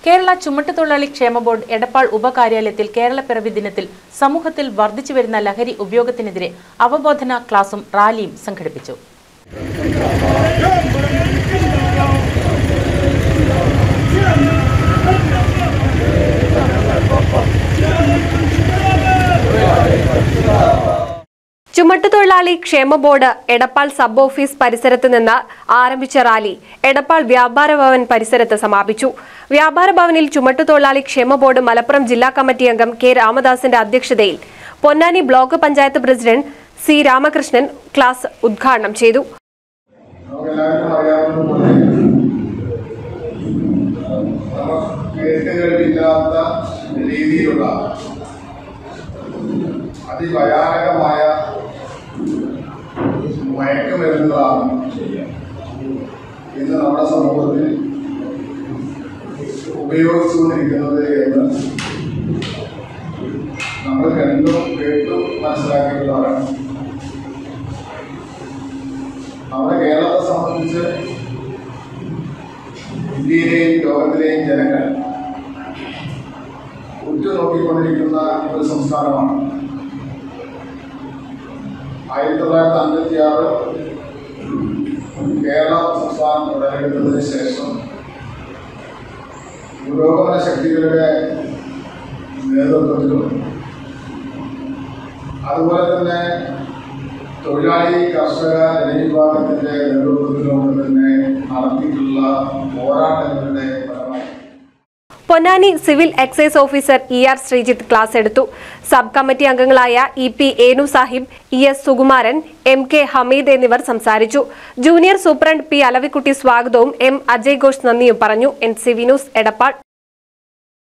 കേരള ചുമട്ടുതൊഴിലാളി ക്ഷേമ ബോർഡ് എടപ്പാൾ ഉപകാര്യാലയത്തിൽ കേരളപ്പിറവി ദിനത്തിൽ സമൂഹത്തിൽ വർദ്ധിച്ചുവരുന്ന ലഹരി ഉപയോഗത്തിനെതിരെ അവബോധന ക്ലാസും റാലിയും സംഘടിപ്പിച്ചു ചുമട്ടുതൊഴിലാളി ക്ഷേമ ബോർഡ് എടപ്പാൾ സബ് ഓഫീസ് പരിസരത്ത് നിന്ന് ആരംഭിച്ച റാലി എടപ്പാൾ വ്യാപാര ഭവൻ പരിസരത്ത് സമാപിച്ചു വ്യാപാര ഭവനിൽ ചുമട്ടുതൊഴിലാളി ക്ഷേമ ബോർഡ് മലപ്പുറം ജില്ലാ കമ്മിറ്റി അംഗം കെ രാമദാസിന്റെ അധ്യക്ഷതയിൽ Ponnani block panchayat president C Ramakrishnan class ഉദ്ഘാടനം ചെയ്തു നമുക്കെല്ലാവർക്കും അറിയാവുന്നതുപോലെ നമുക്ക് കേട്ടുകളില്ലാത്ത രീതിയിലുള്ള അതിഭയാനകമായ മയക്കുമരുന്നുകളാണ് ഇന്ന് നമ്മുടെ സമൂഹത്തിൽ ഉപയോഗിച്ചുകൊണ്ടിരിക്കുന്നത് എന്ന് നമ്മൾ കണ്ടും കേട്ടും മനസ്സിലാക്കിയിട്ടുള്ളവരാണ് നമ്മുടെ കേരളത്തെ സംബന്ധിച്ച് ഇന്ത്യയിലെയും ലോകത്തിലെയും ജനങ്ങൾ ഉറ്റുനോക്കിക്കൊണ്ടിരിക്കുന്ന ഒരു സംസ്ഥാനമാണ് ആയിരത്തി തൊള്ളായിരത്തി അൻപത്തി ആറ് കേരള സംസ്ഥാനം ഉടലെടുത്തതിന് ശേഷം പുരോഗമന ശക്തികളുടെ നേതൃത്വത്തിലും അതുപോലെ തന്നെ തൊഴിലാളി കർഷക ജനവിഭാഗത്തിന്റെ നേതൃത്വത്തിലൂടെ തന്നെ നടത്തിയിട്ടുള്ള പോരാട്ടങ്ങളുടെ ഫലമായി Ponnani civil excise officer E R Sreejith class എടുത്തു സബ് കമ്മിറ്റി അംഗങ്ങളായ E P Enu Sahib E S Sukumaran M K Hameed എന്നിവർ സംസാരിച്ചു ജൂനിയർ സൂപ്രണ്ട് പി അലവിക്കുട്ടി സ്വാഗതവും എം അജയ് ഘോഷ് നന്ദിയും പറഞ്ഞു N C V news Edappal